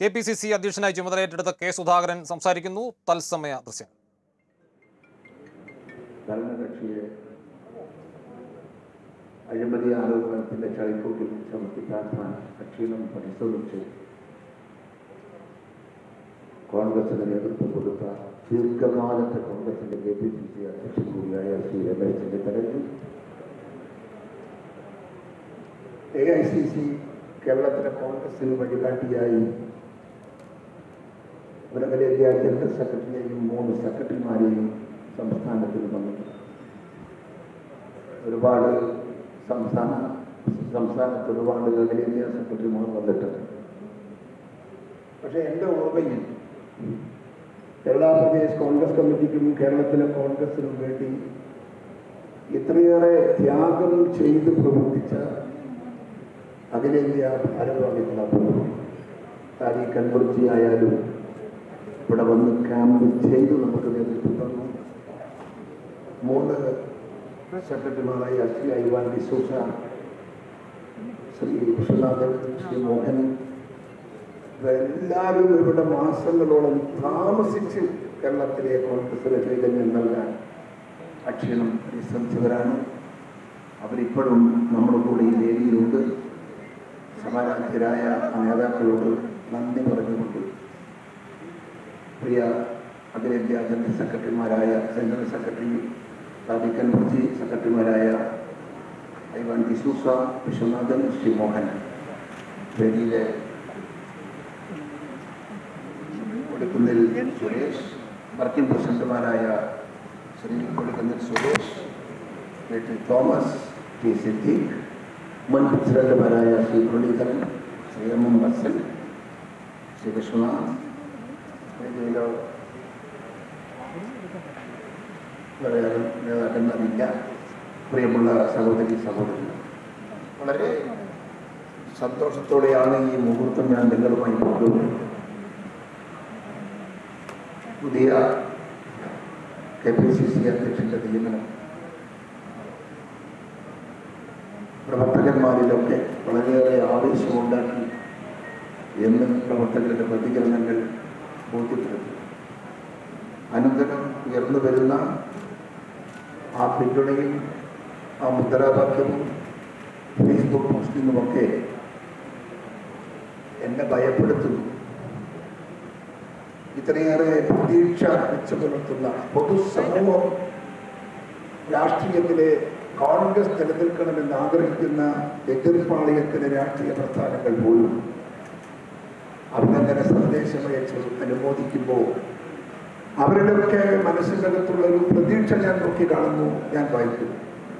K P C C അധ്യക്ഷനായി ചുമതലയേറ്റെടുത്ത K Sudhakaran സംസാരിക്കുന്നു തത്സമയ ദൃശ്യം ഭരണകക്ഷിയെ അഴിമതി ആരോപണത്തിന്റെ ചളിക്കൂട്ടിൽ ചമത്തിക്കാക്കാൻ അക്ഷീണം പരിശ്രമിച്ച് കോൺഗ്രസിന് നേതൃത്വം കൊടുത്ത ദീർഘകാലത്തെ കോൺഗ്രസിന്റെ കെ പി സി സി അധ്യക്ഷൻ കൂടിയായ ശ്രീ രമേശ് ചെന്നിത്തലയ്ക്ക് എ ഐ സി സി കേരളത്തിലെ കോൺഗ്രസിന് വഴികാട്ടിയായി വടകരേന്ത്യ ജനറൽ സെക്രട്ടറിയെയും മൂന്ന് സെക്രട്ടറിമാരെയും സംസ്ഥാനത്തിൽ വന്നു ഒരുപാട് സംസ്ഥാന സംസ്ഥാനത്ത് ഒരുപാട് അഖിലേന്ത്യാ സെക്രട്ടറിമാർ വന്നിട്ടുണ്ട് പക്ഷേ എൻ്റെ ഓർമ്മയിൽ കേരള പ്രദേശ് കോൺഗ്രസ് കമ്മിറ്റിക്കും കേരളത്തിലെ കോൺഗ്രസിനും വേണ്ടി ഇത്രയേറെ ത്യാഗം ചെയ്ത് പ്രവർത്തിച്ച അഖിലേന്ത്യാ ഭാരവാഹി ക്ലബ് താരീഖ് അൻവർജി ആയാലും ഇവിടെ വന്ന് ക്യാമ്പ് ചെയ്ത് നമുക്ക് നേതൃത്വം തന്നു മൂന്ന് സെക്രട്ടറിമാരായ ശ്രീ ഐവാൻ ഡിസൂസ ശ്രീ വിശ്വനാഥൻ ശ്രീ മോഹൻ ഇവരെല്ലാവരും ഇവിടെ മാസങ്ങളോളം താമസിച്ച് കേരളത്തിലെ കോൺഗ്രസിലെ ചൈതന്യം നൽകാൻ അക്ഷീണം പരിശ്രമിച്ചവരാണ് അവരിപ്പോഴും നമ്മുടെ കൂടെ ഈ വേദിയിലുണ്ട് സമാരാധ്യരായ ആ നേതാക്കളോട് നന്ദി പറഞ്ഞുകൊണ്ട് പ്രിയ അഖിലേന്ത്യാ ജനറൽ സെക്രട്ടറിമാരായ ജനറൽ സെക്രട്ടറി താരിഖൻ മുർജി സെക്രട്ടറിമാരായ ഐവാൻ ഡിസൂസ വിശ്വനാഥൻ ശ്രീ മോഹൻ വേദിയിലെ കൊടുക്കുന്നിൽ സുരേഷ് വർക്കിംഗ് പ്രസിഡന്റുമാരായ Shri Kodikunnil Suresh K T Thomas T Siddique മുൻ പ്രസിഡന്റുമാരായ ശ്രീ മുരളീധരൻ ശ്രീ എം എം ബസൻ ശ്രീ വിശ്വനാഥ് വേദിയിലോ പറയാൻ നേതാക്കന്മാരില്ല പ്രിയമുള്ള സഹോദരി സഹോദരൻ വളരെ സന്തോഷത്തോടെയാണ് ഈ മുഹൂർത്തം ഞാൻ നിങ്ങളുമായി പങ്കുവെക്കുന്നത് പുതിയ കെ പി സി സി അധ്യക്ഷന്റെ നിയമനം പ്രവർത്തകന്മാരിലൊക്കെ വളരെയേറെ ആവേശമുണ്ടാക്കി എന്ന് പ്രവർത്തകരുടെ പ്രതികരണങ്ങൾ ബോധ്യപ്പെടുന്നു അനന്തരം ഉയർന്നു വരുന്ന ആ പിന്തുണയും ആ മുദ്രാവാക്യവും ഫേസ്ബുക്ക് പോസ്റ്റിങ്ങുമൊക്കെ എന്നെ ഭയപ്പെടുത്തുന്നു ഇത്രയേറെ പ്രതീക്ഷ വെച്ചു പുലർത്തുന്ന പൊതുസമൂഹം രാഷ്ട്രീയത്തിലെ കോൺഗ്രസ് നിലനിൽക്കണമെന്ന് ആഗ്രഹിക്കുന്ന എതിർപ്പാളയത്തിലെ രാഷ്ട്രീയ പ്രസ്ഥാനങ്ങൾ പോലും അവരങ്ങനെ സന്ദേശമയച്ച് അനുമോദിക്കുമ്പോൾ അവരുടെയൊക്കെ മനസ്സിൻ്റെ അകത്തുള്ള ഒരു പ്രതീക്ഷ ഞാൻ നോക്കി കാണുന്നു ഞാൻ വായിക്കുന്നു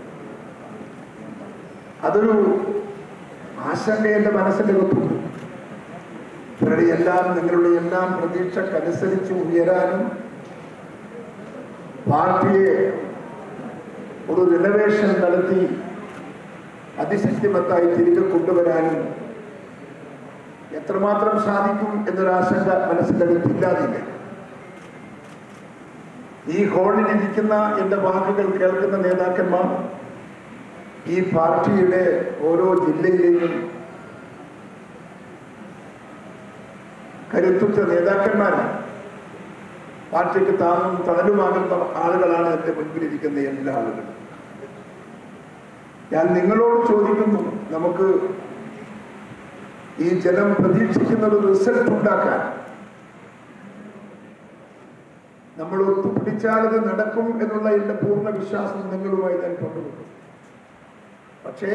അതൊരു ആശങ്ക എൻ്റെ മനസ്സിൻ്റെ അകത്തുണ്ട് ഇവരുടെ എല്ലാം നിങ്ങളുടെ എല്ലാം പ്രതീക്ഷക്കനുസരിച്ച് ഉയരാനും പാർട്ടിയെ ഒരു റിനോവേഷൻ നടത്തി അതിശക്തിമത്തായി തിരികെ കൊണ്ടുവരാനും എത്രമാത്രം സാധിക്കും എന്നൊരാശങ്ക മനസ്സിൻ്റെ അകത്തില്ലാതില്ല ഈ ഹോളിലിരിക്കുന്ന എൻ്റെ വാക്കുകൾ കേൾക്കുന്ന നേതാക്കന്മാർ ഈ പാർട്ടിയുടെ ഓരോ ജില്ലയിലെയും കരുത്തുറ്റ നേതാക്കന്മാരാണ് പാർട്ടിക്ക് താങ്ങും തണലുമാകുന്ന ആളുകളാണ് എൻ്റെ മുൻപിലിരിക്കുന്ന എല്ലാ ആളുകളും ഞാൻ നിങ്ങളോട് ചോദിക്കുന്നു നമുക്ക് ഈ ജനം പ്രതീക്ഷിക്കുന്ന ഒരു റിസൾട്ട് ഉണ്ടാക്കാൻ നമ്മൾ ഒത്തുപിടിച്ചാലത് നടക്കും എന്നുള്ള എൻ്റെ പൂർണ്ണ വിശ്വാസം നിങ്ങളുമായി ഞാൻ പങ്കുവെക്കും പക്ഷേ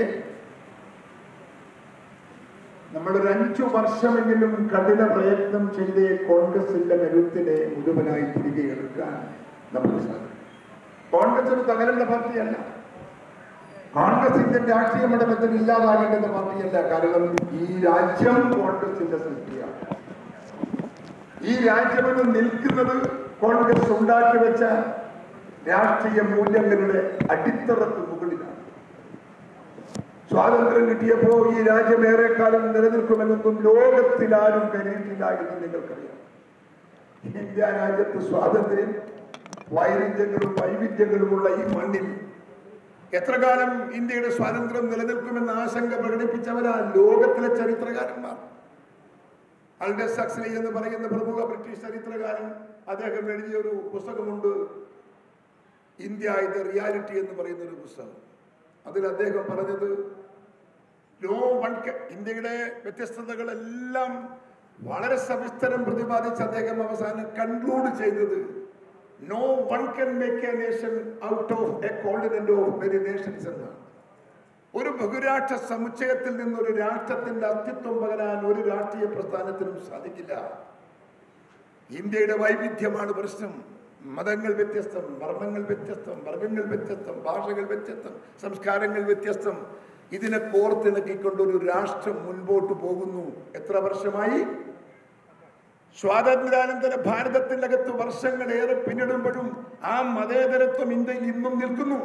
നമ്മളൊരു അഞ്ചു വർഷമെങ്കിലും കഠിന പ്രയത്നം ചെയ്ത് കോൺഗ്രസിന്റെ കരുത്തിനെ മുഴുവനായി തിരികെ എടുക്കാൻ നമുക്ക് സാധിക്കും കോൺഗ്രസ് ഒരു തകരേണ്ട പാർട്ടിയല്ല കോൺഗ്രസ് ഇന്ത്യൻ രാഷ്ട്രീയ മണ്ഡലത്തിൽ ഇല്ലാതാകേണ്ടുന്ന പാർട്ടിയല്ല കാരണം ഈ രാജ്യം കോൺഗ്രസിന്റെ സൃഷ്ടിയാണ് ഈ രാജ്യമെന്ന് നിൽക്കുന്നത് കോൺഗ്രസ് ഉണ്ടാക്കി വെച്ച രാഷ്ട്രീയ മൂല്യങ്ങളുടെ അടിത്തറക്ക് മുകളിലാണ് സ്വാതന്ത്ര്യം കിട്ടിയപ്പോ ഈ രാജ്യം ഏറെക്കാലം നിലനിൽക്കുമെന്നൊന്നും ലോകത്തിലാരും കരുതിയില്ല എന്ന് നിങ്ങൾക്കറിയാം ഇന്ത്യ രാജ്യത്ത് സ്വാതന്ത്ര്യം വൈരുദ്ധ്യങ്ങളും വൈവിധ്യങ്ങളുമുള്ള ഈ മണ്ണിൽ എത്ര കാലം ഇന്ത്യയുടെ സ്വാതന്ത്ര്യം നിലനിൽക്കുമെന്ന ആശങ്ക പ്രകടിപ്പിച്ചവരാ ലോകത്തിലെ ചരിത്രകാരന്മാർ അൽഡസ് സക്സ്ലി എന്ന് പറയുന്ന പ്രമുഖ ബ്രിട്ടീഷ് ചരിത്രകാരൻ അദ്ദേഹം എഴുതിയ ഒരു പുസ്തകമുണ്ട് ഇന്ത്യ ഇത് റിയാലിറ്റി എന്ന് പറയുന്ന ഒരു പുസ്തകം അതിൽ അദ്ദേഹം പറഞ്ഞത് നോ വൺ ഇന്ത്യയുടെ വ്യത്യസ്തതകളെല്ലാം വളരെ സവിസ്തരം പ്രതിപാദിച്ച് അദ്ദേഹം അവസാനം കൺക്ലൂഡ് ചെയ്തത് no one can make a nation out of a continent of many nations എന്നാണ് ഒരു ബഹുരാഷ്ട്ര സമുച്ചയത്തിൽ നിന്നൊരു രാഷ്ട്രത്തിന്റെ അസ്തിത്വം പകരാൻ ഒരു രാഷ്ട്രീയ പ്രസ്ഥാനത്തിനും സാധിക്കില്ല ഇന്ത്യയുടെ വൈവിധ്യമാണ് പ്രശ്നം മതങ്ങൾ വ്യത്യസ്തം വർണ്ണങ്ങൾ വ്യത്യസ്തം വർഗങ്ങൾ വ്യത്യസ്തം ഭാഷകൾ വ്യത്യസ്തം സംസ്കാരങ്ങൾ വ്യത്യസ്തം ഇതിനെ കോർത്തിണക്കിക്കൊണ്ട് ഒരു രാഷ്ട്രം മുൻപോട്ട് പോകുന്നു എത്ര വർഷമായി സ്വാതന്ത്ര്യാനന്തര ഭാരതത്തിന്റെ അകത്ത് വർഷങ്ങളേറെ പിന്നിടുമ്പോഴും ആ മതേതരത്വം ഇന്ത്യയിൽ ഇന്നും നിൽക്കുന്നു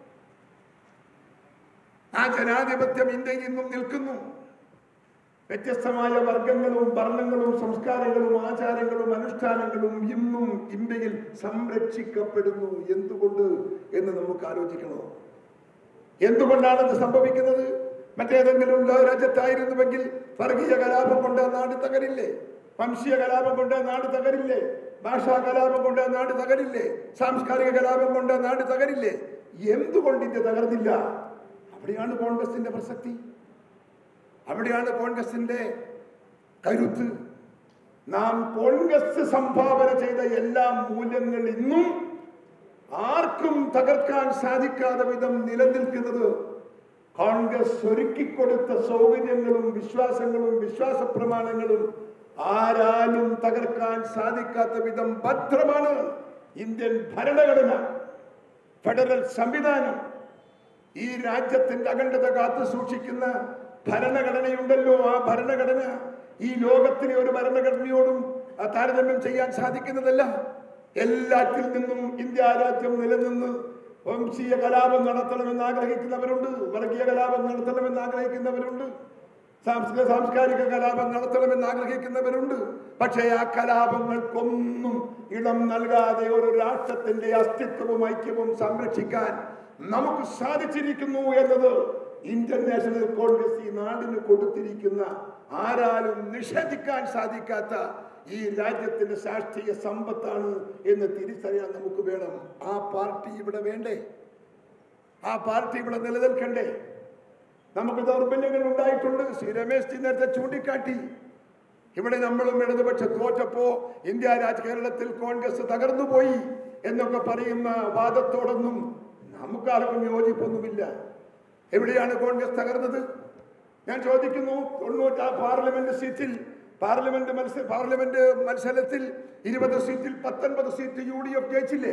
ആ ജനാധിപത്യം ഇന്ത്യയിൽ ഇന്നും നിൽക്കുന്നു വ്യത്യസ്തമായ വർഗങ്ങളും വർണ്ണങ്ങളും സംസ്കാരങ്ങളും ആചാരങ്ങളും അനുഷ്ഠാനങ്ങളും ഇന്നും ഇന്ത്യയിൽ സംരക്ഷിക്കപ്പെടുന്നു എന്തുകൊണ്ട് എന്ന് നമുക്ക് ആലോചിക്കണോ എന്തുകൊണ്ടാണ് ഇത് സംഭവിക്കുന്നത് മറ്റേതെങ്കിലും രാജ്യത്തായിരുന്നുവെങ്കിൽ വർഗീയ കലാപം കൊണ്ട് ആ നാട് തകരില്ലേ വംശീയ കലാപം കൊണ്ട് ആ നാട് തകരില്ലേ ഭാഷാ കലാപം കൊണ്ട് ആ നാട് തകരില്ലേ സാംസ്കാരിക കലാപം കൊണ്ട് ആ നാട് തകരില്ലേ എന്തുകൊണ്ട് ഇത് തകർന്നില്ല അവിടെയാണ് കോൺഗ്രസിന്റെ പ്രസക്തി അവിടെയാണ് കോൺഗ്രസിന്റെ കരുത്ത് നാം കോൺഗ്രസ് സംഭാവന ചെയ്ത എല്ലാ മൂല്യങ്ങൾ ഇന്നും ആർക്കും തകർക്കാൻ സാധിക്കാത്ത വിധം നിലനിൽക്കുന്നത് കോൺഗ്രസ് ഒരുക്കിക്കൊടുത്ത സൗകര്യങ്ങളും വിശ്വാസങ്ങളും വിശ്വാസ പ്രമാണങ്ങളും ആരാലും തകർക്കാൻ സാധിക്കാത്ത വിധം ഭദ്രമാണ് ഇന്ത്യൻ ഭരണഘടന ഫെഡറൽ സംവിധാനം ഈ രാജ്യത്തിന്റെ അഖണ്ഡത കാത്തു സൂക്ഷിക്കുന്ന ഭരണഘടനയുണ്ടല്ലോ ആ ഭരണഘടന ഈ ലോകത്തിലെ ഒരു ഭരണഘടനയോടും ആ, താരതമ്യം ചെയ്യാൻ സാധിക്കുന്നതല്ല എല്ലാറ്റിൽ നിന്നും ഇന്ത്യ രാജ്യം നിലനിന്ന് വംശീയ കലാപം നടത്തണമെന്ന് ആഗ്രഹിക്കുന്നവരുണ്ട് വർഗീയ കലാപം നടത്തണമെന്ന് ആഗ്രഹിക്കുന്നവരുണ്ട് സാംസ്കാരിക സാംസ്കാരിക കലാപം നടത്തണമെന്ന് ആഗ്രഹിക്കുന്നവരുണ്ട് പക്ഷേ ആ കലാപങ്ങൾക്കൊന്നും ഇടം നൽകാതെ ഒരു രാഷ്ട്രത്തിന്റെ അസ്തിത്വവും ഐക്യവും സംരക്ഷിക്കാൻ നമുക്ക് സാധിച്ചിരിക്കുന്നു എന്നത് ഇന്ത്യൻ നാഷണൽ കോൺഗ്രസ് ഈ നാടിന് കൊടുത്തിരിക്കുന്ന ആരാലും നിഷേധിക്കാൻ സാധിക്കാത്ത ഈ രാജ്യത്തിന്റെ രാഷ്ട്രീയ സമ്പത്താണ് എന്ന് തിരിച്ചറിയാൻ നമുക്ക് വേണം ആ പാർട്ടി ഇവിടെ വേണ്ടേ ആ പാർട്ടി ഇവിടെ നിലനിൽക്കണ്ടേ നമുക്ക് ദൗർബല്യങ്ങൾ ഉണ്ടായിട്ടുണ്ട് ശ്രീ രമേശ് ജി നേരത്തെ ചൂണ്ടിക്കാട്ടി ഇവിടെ നമ്മളും ഇടതുപക്ഷ തോറ്റപ്പോ ഇന്ത്യ രാജ് കേരളത്തിൽ കോൺഗ്രസ് തകർന്നുപോയി എന്നൊക്കെ പറയുന്ന വാദത്തോടൊന്നും നമുക്കാർക്കും യോജിപ്പൊന്നുമില്ല എവിടെയാണ് കോൺഗ്രസ് തകർന്നത് ഞാൻ ചോദിക്കുന്നു തൊണ്ണൂറ്റ പാർലമെന്റ് സീറ്റിൽ പാർലമെന്റ് മത്സര പാർലമെന്റ് മത്സരത്തിൽ ഇരുപത് സീറ്റിൽ പത്തൊൻപത് സീറ്റ് യു ഡി എഫ് ജയിച്ചില്ലേ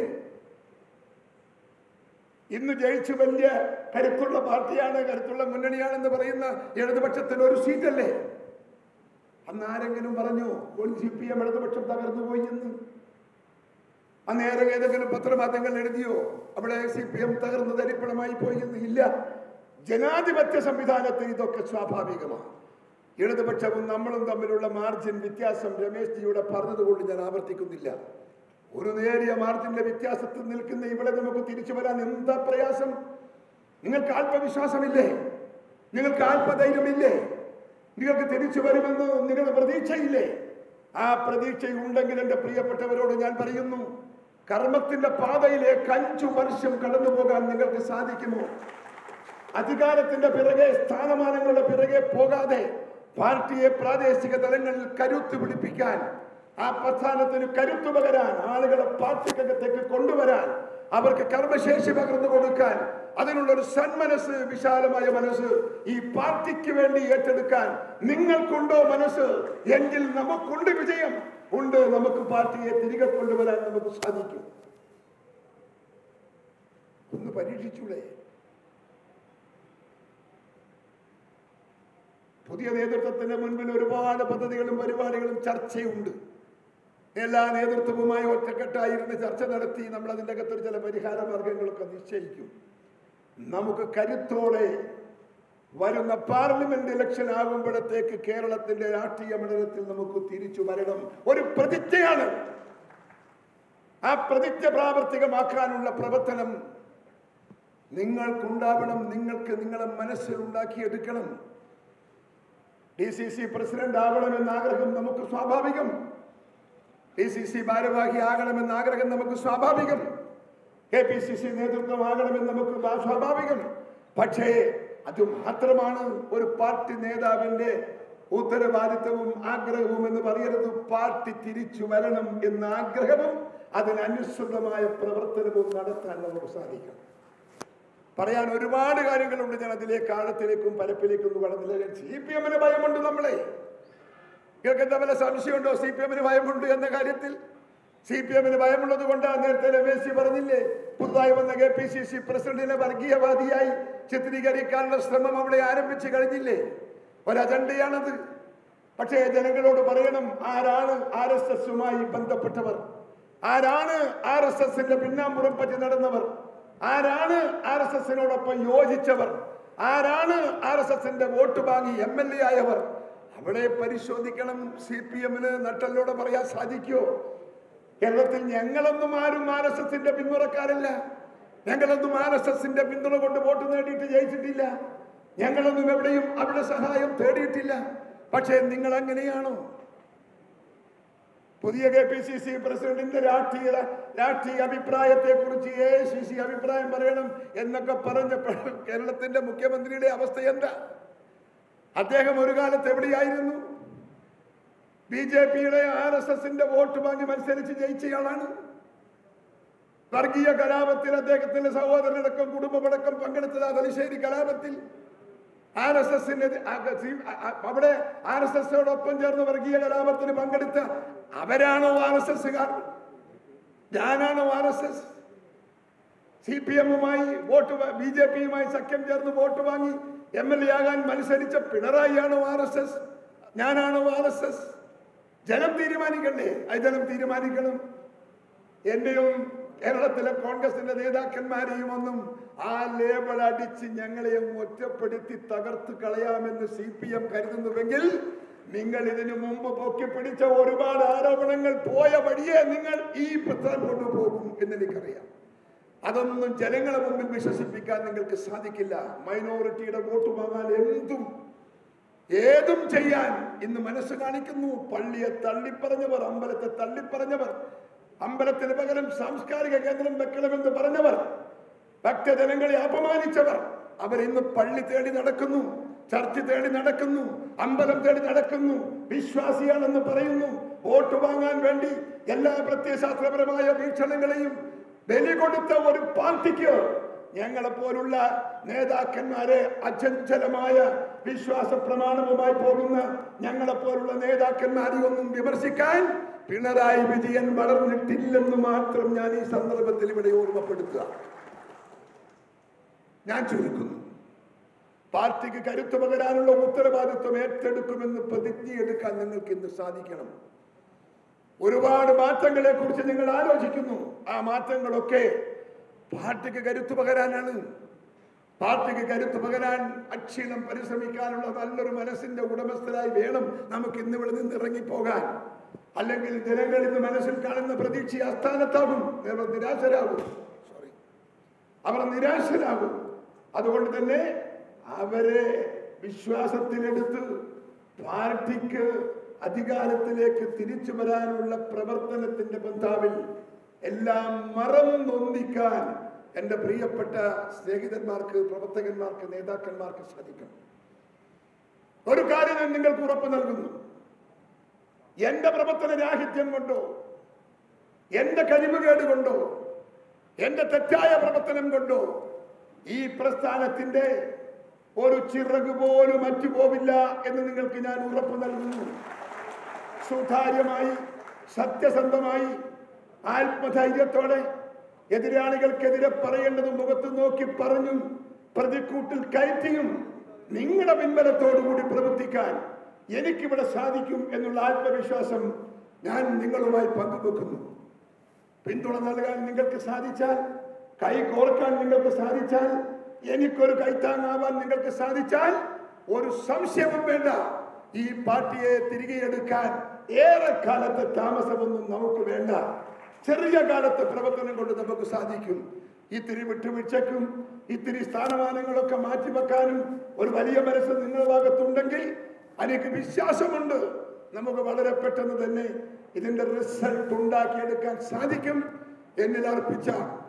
ഇന്ന് ജയിച്ച് വലിയ കരുത്തുള്ള പാർട്ടിയാണ് കരുത്തുള്ള മുന്നണിയാണെന്ന് പറയുന്ന ഇടതുപക്ഷത്തിന് ഒരു സീറ്റല്ലേ അന്ന് ആരെങ്കിലും പറഞ്ഞു സി പി എം ഇടതുപക്ഷം തകർന്നു പോയി എന്ന് അന്നേരം ഏതെങ്കിലും പത്രമാധ്യമങ്ങൾ എഴുതിയോ അവിടെ സി പി എം തകർന്ന് തരിപ്പണമായി പോയി എന്ന് ഇല്ല ജനാധിപത്യ സംവിധാനത്തിൽ ഇതൊക്കെ സ്വാഭാവികമാണ് ഇടതുപക്ഷവും നമ്മളും തമ്മിലുള്ള മാർജിൻ വ്യത്യാസം രമേശ് ജിയുടെ പറഞ്ഞതുകൊണ്ട് ഞാൻ ആവർത്തിക്കുന്നില്ല ഒരു നേരിയ മാർജിന്റെ വ്യത്യാസത്തിൽ നിൽക്കുന്ന ഇവിടെ നമുക്ക് തിരിച്ചു വരാൻ എന്താ പ്രയാസം നിങ്ങൾക്ക് ആത്മവിശ്വാസമില്ലേ നിങ്ങൾക്ക് ആത്മധൈര്യമില്ലേ നിങ്ങൾക്ക് തിരിച്ചു വരുമെന്ന് നിങ്ങളുടെ പ്രതീക്ഷയില്ലേ ആ പ്രതീക്ഷയുണ്ടെങ്കിൽ എൻ്റെ പ്രിയപ്പെട്ടവരോട് ഞാൻ പറയുന്നു കർമ്മത്തിന്റെ പാതയിലേക്ക് അഞ്ചു വർഷം കടന്നു പോകാൻ നിങ്ങൾക്ക് സാധിക്കുമോ അധികാരത്തിന്റെ പിറകെ സ്ഥാനമാനങ്ങളുടെ പിറകെ പോകാതെ പാർട്ടിയെ പ്രാദേശിക തലങ്ങളിൽ കരുത്ത് പിടിപ്പിക്കാൻ ആ പ്രസ്ഥാനത്തിന് കരുത്തു പകരാൻ ആളുകളെ പാർട്ടിക്കകത്തേക്ക് കൊണ്ടുവരാൻ അവർക്ക് കർമ്മശേഷി പകർന്നു കൊടുക്കാൻ അതിനുള്ള ഒരു സന്മനസ് വിശാലമായ മനസ്സ് ഈ പാർട്ടിക്ക് വേണ്ടി ഏറ്റെടുക്കാൻ നിങ്ങൾക്കുണ്ടോ മനസ്സ് എങ്കിൽ നമുക്കുണ്ട് വിജയം ഉണ്ട് നമുക്ക് പാർട്ടിയെ തിരികെ കൊണ്ടുവരാൻ നമുക്ക് സാധിക്കും ഒന്ന് പരീക്ഷിച്ചൂടെ പുതിയ നേതൃത്വത്തിന്റെ മുൻപിൽ ഒരുപാട് പദ്ധതികളും പരിപാടികളും ചർച്ചയുണ്ട് എല്ലാ നേതൃത്വവുമായി ഒറ്റക്കെട്ടായിരുന്ന് ചർച്ച നടത്തി നമ്മൾ അതിൻ്റെ അകത്തൊരു ചില പരിഹാര മാർഗങ്ങളൊക്കെ നിശ്ചയിക്കും നമുക്ക് കരുത്തോടെ വരുന്ന പാർലമെന്റ് ഇലക്ഷൻ ആകുമ്പോഴത്തേക്ക് കേരളത്തിന്റെ രാഷ്ട്രീയ മണ്ഡലത്തിൽ നമുക്ക് തിരിച്ചു വരണം ഒരു പ്രതിജ്ഞയാണ് ആ പ്രതിജ്ഞ പ്രാവർത്തികമാക്കാനുള്ള പ്രവർത്തനം നിങ്ങൾക്കുണ്ടാവണം നിങ്ങൾക്ക് നിങ്ങളെ മനസ്സിൽ ഉണ്ടാക്കിയെടുക്കണം ഡി സി സി പ്രസിഡന്റ് ആവണമെന്ന ആഗ്രഹം നമുക്ക് സ്വാഭാവികം ഡി സി സി ഭാരവാഹി ആകണമെന്ന ആഗ്രഹം നമുക്ക് സ്വാഭാവികം കെ പി സി സി നേതൃത്വം ആകണമെന്ന് നമുക്ക് ബാ- സ്വാഭാവികം പക്ഷേ അത് മാത്രമാണ് ഒരു പാർട്ടി നേതാവിന്റെ ഉത്തരവാദിത്വവും ആഗ്രഹവും എന്ന് പറയരുത് പാർട്ടി തിരിച്ചു വരണം എന്ന ആഗ്രഹവും അതിനനുസൃതമായ പ്രവർത്തനവും നടത്താൻ നമുക്ക് സാധിക്കണം പറയാൻ ഒരുപാട് കാര്യങ്ങളുണ്ട് ഞാൻ അതിലേക്ക് ആഴത്തിലേക്കും പരപ്പിലേക്കും ഒന്നും കടന്നില്ല സി പി എമ്മിന് ഭയമുണ്ട് നമ്മളെ നിങ്ങൾക്ക് എന്താ വല്ല സംശയമുണ്ടോ സി പി എമ്മിന് ഭയമുണ്ട് എന്ന കാര്യത്തിൽ സി പി എമ്മിന് ഭയമുള്ളത് കൊണ്ടാണ് നേരത്തെ രമേശ് ജി പറഞ്ഞില്ലേ പുതുതായി വന്ന കെ പി സി സി പ്രസിഡന്റിനെ വർഗീയവാദിയായി ചിത്രീകരിക്കാനുള്ള ശ്രമം അവിടെ ആരംഭിച്ചു കഴിഞ്ഞില്ലേ ഒരു അജണ്ടയാണത് പക്ഷേ ജനങ്ങളോട് പറയണം ആരാണ് ആർ എസ് എസുമായി ബന്ധപ്പെട്ടവർ ആരാണ് ആർ എസ് എസിന്റെ പിന്നാമ്പുറം പറ്റി നടന്നവർ ആരാണ് ആർ എസ് എസിനോടൊപ്പം യോജിച്ചവർ ആരാണ് ആർ എസ് എസിന്റെ വോട്ട് വാങ്ങി എം എൽ എ ആയവർ അവിടെ പരിശോധിക്കണം സി പി എമ്മിന് നട്ടല്ലോടെ പറയാൻ സാധിക്കുമോ കേരളത്തിൽ ഞങ്ങളൊന്നും ആരും ആർ എസ് എസിന്റെ പിന്മുറക്കാരല്ല ഞങ്ങളൊന്നും ആർ എസ് എസിന്റെ പിന്തുണ കൊണ്ട് വോട്ട് നേടിയിട്ട് ജയിച്ചിട്ടില്ല ഞങ്ങളൊന്നും എവിടെയും അവരുടെ സഹായം തേടിയിട്ടില്ല പക്ഷേ നിങ്ങൾ അങ്ങനെയാണോ പുതിയ കെ പി സി സി പ്രസിഡന്റിന്റെ രാഷ്ട്രീയ രാഷ്ട്രീയ അഭിപ്രായത്തെ കുറിച്ച് എ സി സി അഭിപ്രായം പറയണം എന്നൊക്കെ പറഞ്ഞപ്പോൾ കേരളത്തിന്റെ മുഖ്യമന്ത്രിയുടെ അവസ്ഥ എന്താ അദ്ദേഹം ഒരു കാലത്ത് എവിടെയായിരുന്നു ബി ജെ പിയുടെ ആർ എസ് എസിന്റെ വോട്ട് വാങ്ങി മത്സരിച്ച് ജയിച്ചയാളാണ് വർഗീയ കലാപത്തിൽ അദ്ദേഹത്തിന്റെ സഹോദരനടക്കം കുടുംബമടക്കം പങ്കെടുത്തത് ആ തലശ്ശേരി കലാപത്തിൽ ആർ എസ് എസിന്റെ അവിടെ ആർ എസ് എസിനോടൊപ്പം ചേർന്ന് വർഗീയ കലാപത്തിന് പങ്കെടുത്ത അവരാണോ ആർ എസ് എസ്സുകാർ ഞാനാണോ R S S C P എമ്മുമായി വോട്ട് ബി ജെ പിയുമായി സഖ്യം ചേർന്ന് വോട്ട് വാങ്ങി എം എൽ എ ആകാൻ മത്സരിച്ച പിണറായിയാണോ ആർ എസ് എസ് ഞാനാണോ ആർ എസ് എസ് ജനം തീരുമാനിക്കണ്ടേ അത് ജനം തീരുമാനിക്കണം എന്റെയും കേരളത്തിലെ കോൺഗ്രസിന്റെ നേതാക്കന്മാരെയും ഒന്നും ആ ലേബൽ അടിച്ച് ഞങ്ങളെയും ഒറ്റപ്പെടുത്തി തകർത്ത് കളയാമെന്ന് സി പി എം കരുതുന്നുവെങ്കിൽ നിങ്ങൾ ഇതിനു മുമ്പ് പൊക്കിപ്പിടിച്ച ഒരുപാട് ആരോപണങ്ങൾ പോയ വഴിയെ നിങ്ങൾ ഈ പ്രസ്ഥാനം കൊണ്ടുപോകും എന്നെനിക്കറിയാം അതൊന്നും ജനങ്ങളെ മുമ്പിൽ വിശ്വസിപ്പിക്കാൻ നിങ്ങൾക്ക് സാധിക്കില്ല മൈനോറിറ്റിയുടെ വോട്ട് വാങ്ങാൻ എന്തും ഏതും ചെയ്യാൻ ഇന്ന് മനസ്സ് കാണിക്കുന്നു പള്ളിയെ തള്ളിപ്പറഞ്ഞവർ അമ്പലത്തെ തള്ളിപ്പറഞ്ഞവർ അമ്പലത്തിന് പകരം സാംസ്കാരിക കേന്ദ്രം വെക്കണമെന്ന് പറഞ്ഞവർ ഭക്തജനങ്ങളെ അപമാനിച്ചവർ അവർ ഇന്ന് പള്ളി തേടി നടക്കുന്നു ചർച്ച് തേടി നടക്കുന്നു അമ്പലം തേടി നടക്കുന്നു വിശ്വാസിയാണെന്ന് പറയുന്നു വോട്ട് വാങ്ങാൻ വേണ്ടി എല്ലാ പ്രത്യയശാസ്ത്രപരമായ വീക്ഷണങ്ങളെയും ബലി കൊടുത്ത ഒരു പാർട്ടിക്ക് ഞങ്ങളെ പോലുള്ള നേതാക്കന്മാരെ അചഞ്ചലമായ വിശ്വാസ പ്രമാണവുമായി പോകുന്ന ഞങ്ങളെ പോലുള്ള നേതാക്കന്മാരെ ഒന്നും വിമർശിക്കാൻ പിണറായി വിജയൻ വളർന്നിട്ടില്ലെന്ന് മാത്രം ഞാൻ ഈ സന്ദർഭത്തിൽ ഇവിടെ ഓർമ്മപ്പെടുത്തുക ഞാൻ ചുരുക്കുന്നു പാർട്ടിക്ക് കരുത്തു പകരാനുള്ള ഉത്തരവാദിത്വം ഏറ്റെടുക്കുമെന്ന് പ്രതിജ്ഞയെടുക്കാൻ നിങ്ങൾക്ക് ഇന്ന് സാധിക്കണം ഒരുപാട് മാറ്റങ്ങളെ കുറിച്ച് നിങ്ങൾ ആലോചിക്കുന്നു ആ മാറ്റങ്ങളൊക്കെ പാർട്ടിക്ക് കരുത്തു പകരാനാണ് പാർട്ടിക്ക് കരുത്തു പകരാൻ അക്ഷീണം പരിശ്രമിക്കാനുള്ള നല്ലൊരു മനസ്സിന്റെ ഉടമസ്ഥരായി വേണം നമുക്ക് ഇന്ന് ഇവിടെ നിന്ന് ഇറങ്ങിപ്പോകാൻ അല്ലെങ്കിൽ ജനങ്ങൾ ഇന്ന് മനസ്സിൽ കാണുന്ന പ്രതീക്ഷ അസ്ഥാനത്താകും അവർ നിരാശരാകും സോറി അവർ നിരാശരാകും അതുകൊണ്ട് തന്നെ അവരെ വിശ്വാസത്തിലെടുത്ത് പാർട്ടിക്ക് അധികാരത്തിലേക്ക് തിരിച്ചു വരാനുള്ള പ്രവർത്തനത്തിന്റെ ബന്ധാവിൽ എല്ലാം മറന്നൊന്നിക്കാൻ എൻ്റെ പ്രിയപ്പെട്ട സ്നേഹിതന്മാർക്ക് പ്രവർത്തകന്മാർക്ക് നേതാക്കന്മാർക്ക് സാധിക്കണം ഒരു കാര്യം ഞാൻ നിങ്ങൾക്ക് ഉറപ്പ് നൽകുന്നു എന്റെ പ്രവർത്തന രാഹിത്യം കൊണ്ടോ എന്റെ കഴിവുകേട് കൊണ്ടോ എന്റെ തെറ്റായ പ്രവർത്തനം കൊണ്ടോ ഈ പ്രസ്ഥാനത്തിന്റെ ഒരു ചിറക് പോലും മറ്റുപോവില്ല എന്ന് നിങ്ങൾക്ക് ഞാൻ ഉറപ്പ് നൽകുന്നു സുതാര്യമായി സത്യസന്ധമായി ആത്മധൈര്യത്തോടെ എതിരാളികൾക്കെതിരെ പറയേണ്ടത് മുഖത്ത് നോക്കി പറഞ്ഞും പ്രതിക്കൂട്ടിൽ കയറ്റിയും നിങ്ങളുടെ പിൻബലത്തോടുകൂടി പ്രവർത്തിക്കാൻ എനിക്കിവിടെ സാധിക്കും എന്നുള്ള ആത്മവിശ്വാസം ഞാൻ നിങ്ങളുമായി പങ്കുവെക്കുന്നു പിന്തുണ നൽകാൻ നിങ്ങൾക്ക് സാധിച്ചാൽ കൈ കോർക്കാൻ നിങ്ങൾക്ക് സാധിച്ചാൽ എനിക്കൊരു കൈത്താങ്ങാവാൻ നിങ്ങൾക്ക് സാധിച്ചാൽ ഒരു സംശയവും വേണ്ട ഈ പാർട്ടിയെ തിരികെ എടുക്കാൻ ഏറെ കാലത്തെ താമസമൊന്നും നമുക്ക് വേണ്ട ചെറിയ കാലത്തെ പ്രവർത്തനം കൊണ്ട് നമുക്ക് സാധിക്കും ഇത്തിരി വിട്ടുവീഴ്ചക്കും ഇത്തിരി സ്ഥാനമാനങ്ങളൊക്കെ മാറ്റിവെക്കാനും ഒരു വലിയ മനസ്സ് നിങ്ങളുടെ ഭാഗത്തുണ്ടെങ്കിൽ എനിക്ക് വിശ്വാസമുണ്ട് നമുക്ക് വളരെ പെട്ടെന്ന് തന്നെ ഇതിന്റെ റിസൾട്ട് ഉണ്ടാക്കിയെടുക്കാൻ സാധിക്കും എന്നിൽ അർപ്പിച്ച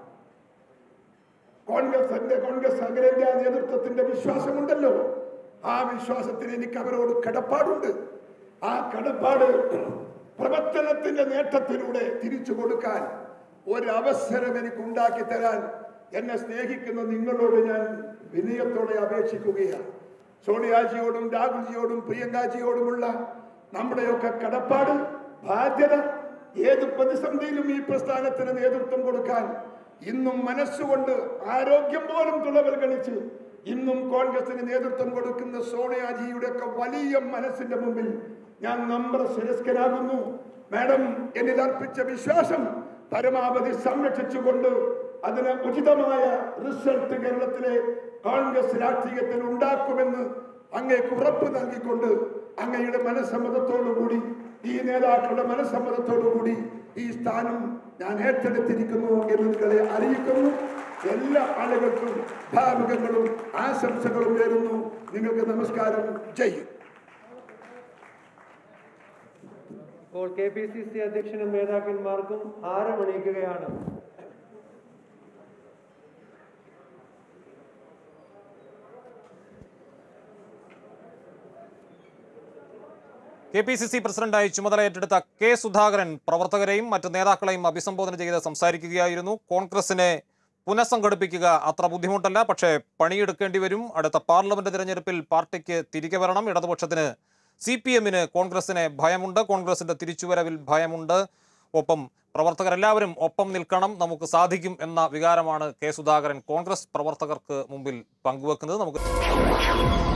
കോൺഗ്രസിന്റെ കോൺഗ്രസ് അഖിലേന്ത്യാ നേതൃത്വത്തിന്റെ വിശ്വാസമുണ്ടല്ലോ ആ വിശ്വാസത്തിന് എനിക്ക് അവരോട് കടപ്പാടുണ്ട് ആ കടപ്പാട് പ്രവർത്തനത്തിന്റെ നേട്ടത്തിലൂടെ തിരിച്ചു കൊടുക്കാൻ ഒരവസരം എനിക്ക് ഉണ്ടാക്കി തരാൻ എന്നെ സ്നേഹിക്കുന്ന നിങ്ങളോട് ഞാൻ വിനയത്തോടെ അപേക്ഷിക്കുകയാണ് സോണിയാജിയോടും രാഹുൽജിയോടും പ്രിയങ്കാജിയോടുമുള്ള നമ്മുടെയൊക്കെ കടപ്പാട് ബാധ്യത ഏത് പ്രതിസന്ധിയിലും ഈ പ്രസ്ഥാനത്തിന് നേതൃത്വം കൊടുക്കാൻ ഇന്നും മനസ്സുകൊണ്ട് ആരോഗ്യം പോലും തുളവൽഗണിച്ച് ഇന്നും കോൺഗ്രസിന് നേതൃത്വം കൊടുക്കുന്ന സോണിയാജിയുടെ ഒക്കെ വലിയ മനസ്സിന്റെ മുമ്പിൽ ഞാൻ നമ്ര ശിരസ്കനാകുന്നു മാഡം എന്നിൽ അർപ്പിച്ച വിശ്വാസം പരമാവധി സംരക്ഷിച്ചുകൊണ്ട് അതിന് ഉചിതമായ റിസൾട്ട് കേരളത്തിലെ കോൺഗ്രസ് രാഷ്ട്രീയത്തിൽ ഉണ്ടാക്കുമെന്ന് അങ്ങേക്ക് ഉറപ്പ് നൽകിക്കൊണ്ട് അങ്ങയുടെ മനസ്സമ്മതത്തോടുകൂടി ഈ നേതാക്കളുടെ മനസ്സമ്മതത്തോടുകൂടി ഈ സ്ഥാനം ഞാൻ ഏറ്റെടുത്തിരിക്കുന്നു എന്ന് നിങ്ങളെ അറിയിക്കുന്നു എല്ലാ ആളുകൾക്കും ഭാവുകങ്ങളും ആശംസകളും നേരുന്നു നിങ്ങൾക്ക് നമസ്കാരം ചെയ്യും ഇപ്പോൾ കെ പി സി സി അധ്യക്ഷനും നേതാക്കന്മാർക്കും ഹാരമണിയിക്കുകയാണ് കെ പി സി സി പ്രസിഡന്റായി ചുമതല ഏറ്റെടുത്ത കെ സുധാകരൻ പ്രവർത്തകരെയും മറ്റ് നേതാക്കളെയും അഭിസംബോധന ചെയ്ത് സംസാരിക്കുകയായിരുന്നു കോൺഗ്രസിനെ പുനഃസംഘടിപ്പിക്കുക അത്ര ബുദ്ധിമുട്ടല്ല പക്ഷേ പണിയെടുക്കേണ്ടി വരും അടുത്ത പാർലമെന്റ് തിരഞ്ഞെടുപ്പിൽ പാർട്ടിക്ക് തിരികെ വരണം ഇടതുപക്ഷത്തിന് സി പി എമ്മിന് കോൺഗ്രസിനെ ഭയമുണ്ട് കോൺഗ്രസിന്റെ തിരിച്ചുവരവിൽ ഭയമുണ്ട് ഒപ്പം പ്രവർത്തകരെല്ലാവരും ഒപ്പം നിൽക്കണം നമുക്ക് സാധിക്കും എന്ന വികാരമാണ് കെ സുധാകരൻ കോൺഗ്രസ് പ്രവർത്തകർക്ക് മുമ്പിൽ പങ്കുവെക്കുന്നത് നമുക്ക്